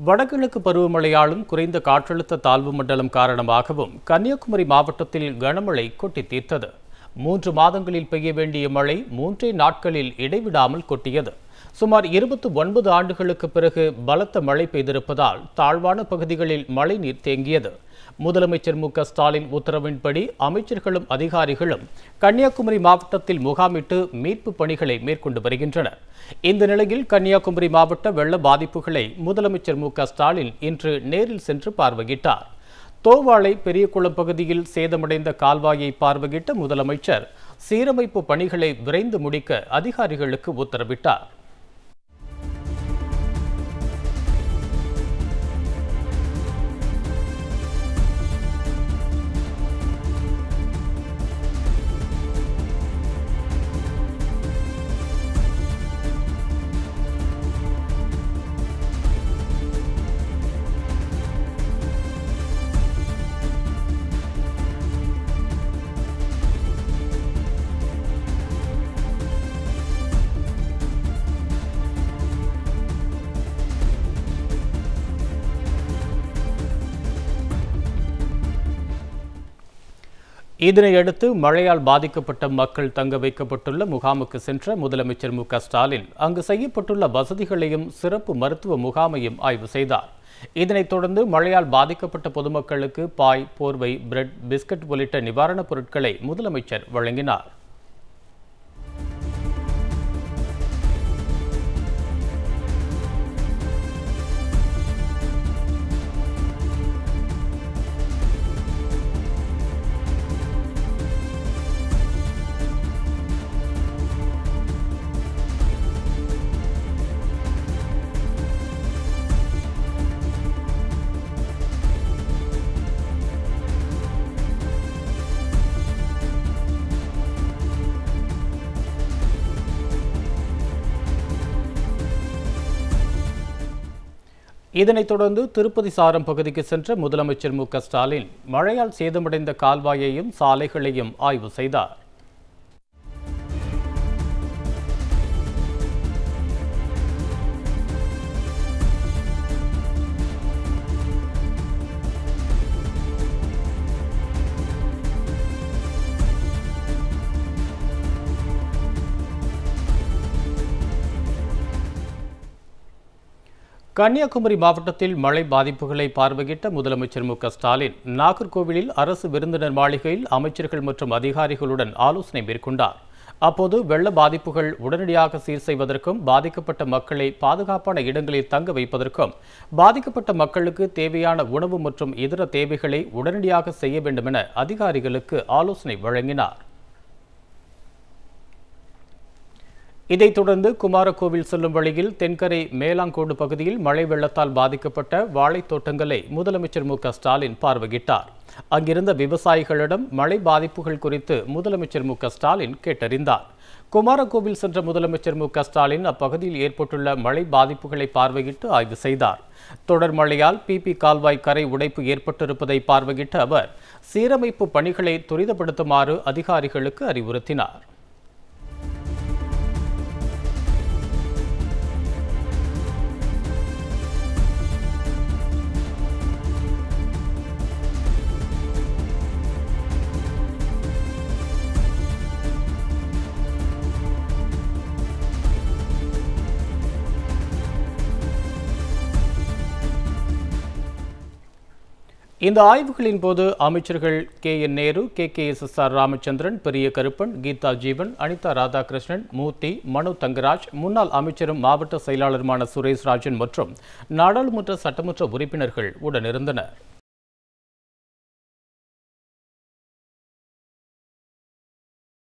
வடகிழக்கு பருவமழையாலும் குறைந்த காற்றழுத்த தாழ்வு மண்டலம் காரணமாகவும் கன்னியாகுமரி மாவட்டத்தில் கனமழை கொட்டி தீர்த்தது மூன்று மாதங்களில் பெய்ய வேண்டிய மழை மூன்றே நாட்களில் இடைவிடாமல் கொட்டியது சுமார் இருபத்தி ஒன்பது ஆண்டுகளுக்கு பிறகு பலத்த மழை பெய்திருப்பதால் தாழ்வான பகுதிகளில் மழைநீர் தேங்கியது முதலமைச்சர் மு க ஸ்டாலின் உத்தரவின்படி அமைச்சர்களும் அதிகாரிகளும் கன்னியாகுமரி மாவட்டத்தில் முகாமிட்டு மீட்பு பணிகளை மேற்கொண்டு வருகின்றனர் இந்த நிலையில் கன்னியாகுமரி மாவட்ட வெள்ள பாதிப்புகளை முதலமைச்சர் மு க ஸ்டாலின் இன்று நேரில் சென்று பார்வையிட்டார் தோவாளை பெரியகுளம் பகுதியில் சேதமடைந்த கால்வாயை பார்வையிட்ட முதலமைச்சர் சீரமைப்பு பணிகளை விரைந்து முடிக்க அதிகாரிகளுக்கு உத்தரவிட்டார் இதனையடுத்து மழையால் பாதிக்கப்பட்ட மக்கள் தங்க வைக்கப்பட்டுள்ள முகாமுக்கு சென்ற முதலமைச்சர் மு க ஸ்டாலின் அங்கு செய்யப்பட்டுள்ள வசதிகளையும் சிறப்பு மருத்துவ முகாமையும் ஆய்வு செய்தார் இதனைத் தொடர்ந்து மழையால் பாதிக்கப்பட்ட பொதுமக்களுக்கு பாய் போர்வை பிரெட் பிஸ்கட் உள்ளிட்ட நிவாரணப் பொருட்களை முதலமைச்சர் வழங்கினார் இதனைத் தொடர்ந்து திருப்பதி சாரம் பகுதிக்கு சென்ற முதலமைச்சர் மு க ஸ்டாலின் மழையால் சேதமடைந்த கால்வாயையும் சாலைகளையும் ஆய்வு செய்தார் கன்னியாகுமரி மாவட்டத்தில் மழை பாதிப்புகளை பார்வையிட்ட முதலமைச்சர் மு க ஸ்டாலின் நாகர்கோவிலில் அரசு விருந்தினர் மாளிகையில் அமைச்சர்கள் மற்றும் அதிகாரிகளுடன் ஆலோசனை மேற்கொண்டார் அப்போது வெள்ள பாதிப்புகள் உடனடியாக சீர் செய்வதற்கும் பாதிக்கப்பட்ட மக்களை பாதுகாப்பான இடங்களில் தங்க வைப்பதற்கும் பாதிக்கப்பட்ட மக்களுக்கு தேவையான உணவு மற்றும் இதர தேவைகளை உடனடியாக செய்ய வேண்டும் என அதிகாரிகளுக்கு ஆலோசனை வழங்கினார் இதைத் தொடர்ந்து குமாரகோவில் செல்லும் வழியில் தென்கரை மேலாங்கோடு பகுதியில் மழை வெள்ளத்தால் பாதிக்கப்பட்ட வாழைத் தோட்டங்களை முதலமைச்சர் மு க ஸ்டாலின் பார்வையிட்டார் அங்கிருந்த விவசாயிகளிடம் மழை பாதிப்புகள் குறித்து முதலமைச்சர் மு க ஸ்டாலின் கேட்டறிந்தார் குமாரகோவில் சென்ற முதலமைச்சர் மு க ஸ்டாலின் அப்பகுதியில் ஏற்பட்டுள்ள மழை பாதிப்புகளை பார்வையிட்டு ஆய்வு செய்தார் தொடர் மழையால் பிபி கால்வாய் கரை உடைப்பு ஏற்பட்டிருப்பதை பார்வையிட்ட அவர் சீரமைப்பு பணிகளை துரிதப்படுத்துமாறு அதிகாரிகளுக்கு அறிவுறுத்தினார் இந்த ஆய்வுகளின் போது அமைச்சர்கள் K N Nehru K K S S R Ramachandran Periyakaruppan Geetha ஜீவன் அனிதா ராதாகிருஷ்ணன் மூர்த்தி மனு தங்கராஜ் முன்னாள் அமைச்சரும் மாவட்ட செயலாளருமான சுரேஷ் ராஜன் மற்றும் நாடாளுமன்ற சட்டமன்ற உறுப்பினர்கள் உடனிருந்தனர்